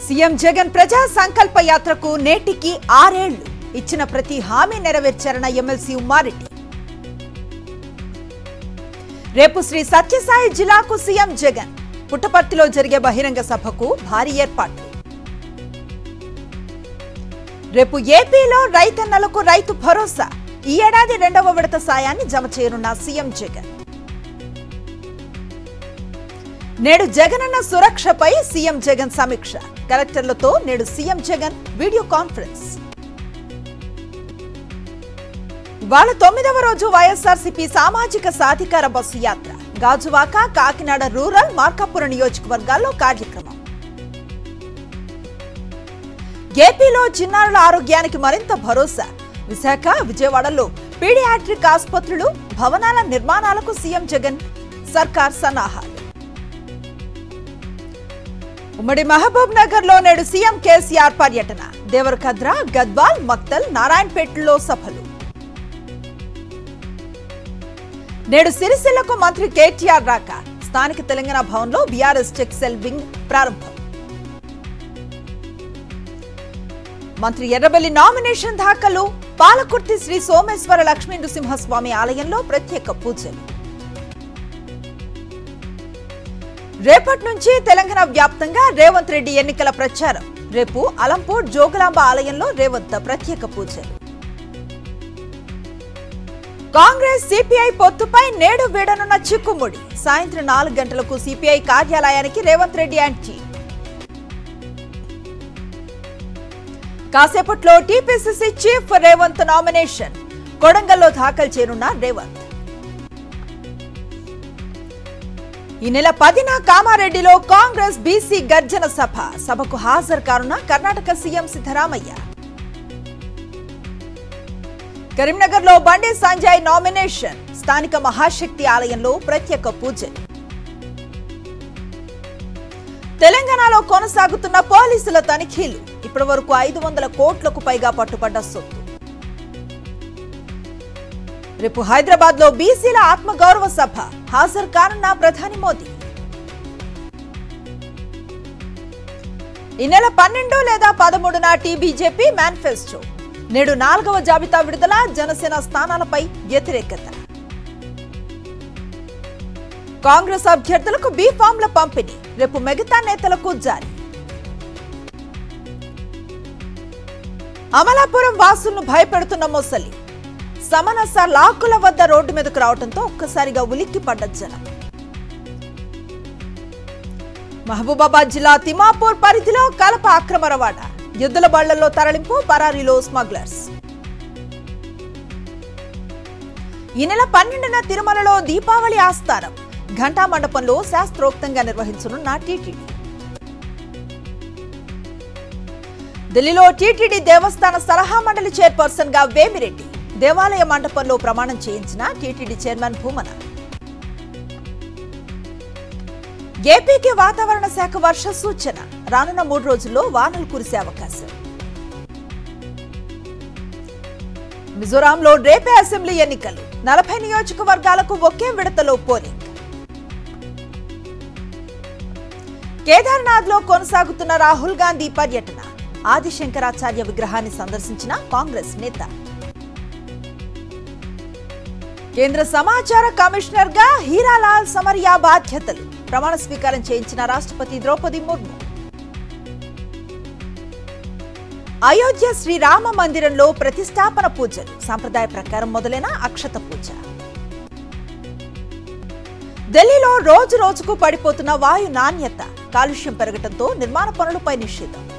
CM Jagan ప్రజా సంకల్ప యాత్రకు నేటికి ఆరేళ్లు ఇచ్చిన ప్రతి హామీ నెరవేర్చారన్న ఎమ్మెల్సీ ఉమ్మారెడ్డి రేపు శ్రీ సత్యసాయి జిల్లాకు సీఎం జగన్ పుట్టపర్తిలో జరిగే బహిరంగ సభకు భారీ ఏర్పాట్లు రేపు ఏపీలో రైతన్నలకు రైతు భరోసా ఈ ఏడాది రెండవ విడత సాయాన్ని జమ చేయనున్న సీఎం జగన్ నేడు జగనన్న సురక్షపై సీఎం జగన్ సమీక్ష కలెక్టర్లతో నేడు సీఎం జగన్ వీడియో కాన్ఫరెన్స్ ఇవాళ తొమ్మిదవ రోజు వైఎస్ఆర్సీపీ సామాజిక సాధికార బస్సు యాత్ర గాజువాక కాకినాడ రూరల్ మార్కాపురం నియోజకవర్గాల్లో కార్యక్రమం ఏపీలో చిన్నారుల ఆరోగ్యానికి మరింత భరోసా విశాఖ విజయవాడలో పీడియాట్రిక్ ఆసుపత్రులు భవనాల నిర్మాణాలకు సీఎం జగన్ సర్కార్ సన్నాహాలు ఉమ్మడి మహబూబ్ నగర్ లో నేడు సీఎం కేసీఆర్ పర్యటన దేవరకద్ర గద్వాల్ మక్తల్ నారాయణపేటలో సభలు నేడు సిరిసిల్లకు మంత్రి కేటీఆర్ రాక స్థానిక తెలంగాణ భవన్లో బీఆర్ఎస్ టెక్సెల్ వింగ్ ప్రారంభం మంత్రి ఎర్రబెల్లి నామినేషన్ దాఖలు పాలకుర్తి శ్రీ సోమేశ్వర లక్ష్మీ నృసింహస్వామి ఆలయంలో ప్రత్యేక పూజలు రేపటి నుంచి తెలంగాణ వ్యాప్తంగా రేవంత్ రెడ్డి ఎన్నికల ప్రచారం రేపు అలంపూర్ జోగులాంబ ఆలయంలో రేవంత్ ప్రత్యేక పూజలు కాంగ్రెస్ సిపిఐ పొత్తుపై నేడు వీడనున్న చిక్కుముడి సాయంత్రం నాలుగు గంటలకు సిపిఐ కార్యాలయానికి రేవంత్ రెడ్డి యాంటీ కాసేపట్లో టీపీసీసీ చీఫ్ రేవంత్ నామినేషన్ కొడంగల్లో దాఖలు చేయనున్న రేవంత్ ఈ నెల పదిన కామారెడ్డిలో కాంగ్రెస్ బీసీ గర్జన సభ సభకు హాజరు కానున్న కర్ణాటక సీఎం సిద్ధరామయ్య కరీంనగర్ లో బండి సంజయ్ నామినేషన్ స్థానిక మహాశక్తి ఆలయంలో ప్రత్యేక పూజలు తెలంగాణలో కొనసాగుతున్న పోలీసుల తనిఖీలు ఇప్పటి వరకు ఐదు వందల కోట్లకు పైగా పట్టుబడ్డ సొత్తు రేపు హైదరాబాద్ లో బీసీల ఆత్మగౌరవ సభ హాజరు కానున్న ప్రధాని మోదీ ఈ నెల పన్నెండు లేదా పదమూడు నాటి బీజేపీ మేనిఫెస్టో నేడు నాలుగవ జాబితా విడుదల జనసేన స్థానాలపై వ్యతిరేకత కాంగ్రెస్ అభ్యర్థులకు బీ ఫామ్ల పంపిణీ రేపు మిగతా నేతలకు జారీ అమలాపురం వాసులను భయపెడుతున్న మొసలి సమనస లాకుల వద్ద రోడ్డు మీదకు రావడంతో ఒక్కసారిగా ఉలిక్కి పడ్డ జనం మహబూబాబాద్ జిల్లా తిమాపూర్ పరిధిలో కలప అక్రమ రవాణా యుద్ధల బళ్లలో తరలింపు పరారీలో స్మగ్లర్స్ ఈ నెల పన్నెండున తిరుమలలో దీపావళి ఆస్థానం ఘంటా మండపంలో శాస్త్రోక్తంగా నిర్వహించనున్న టీటీడీ ఢిల్లీలో టీటీడీ దేవస్థాన సలహా మండలి చైర్పర్సన్ గా వేమిరెడ్డి దేవాలయ మండపంలో ప్రమాణం చేయించిన టీటీడీ చైర్మన్ భూమన ఏపీకి వాతావరణ శాఖ వర్ష సూచన రానున్న మూడు రోజుల్లో వానలు కురిసే అవకాశం మిజోరాంలో రేపే అసెంబ్లీ ఎన్నికలు నలభై నియోజకవర్గాలకు ఒకే విడతలో పోలింగ్ కేదార్నాథ్ లో కొనసాగుతున్న రాహుల్ గాంధీ పర్యటన ఆదిశంకరాచార్య విగ్రహాన్ని సందర్శించిన కాంగ్రెస్ నేత కేంద్ర సమాచార కమిషనర్ గా హీరాలాల్ సమరియా బాధ్యతలు ప్రమాణ స్వీకారం చేయించిన రాష్ట్రపతి ద్రౌపది ముర్ము అయోధ్య శ్రీరామ మందిరంలో ప్రతిష్టాపన పూజలు సంప్రదాయ ప్రకారం మొదలైన అక్షత పూజ ఢిల్లీలో రోజు రోజుకు పడిపోతున్న వాయు నాణ్యత కాలుష్యం పెరగడంతో నిర్మాణ పనులపై నిషేధం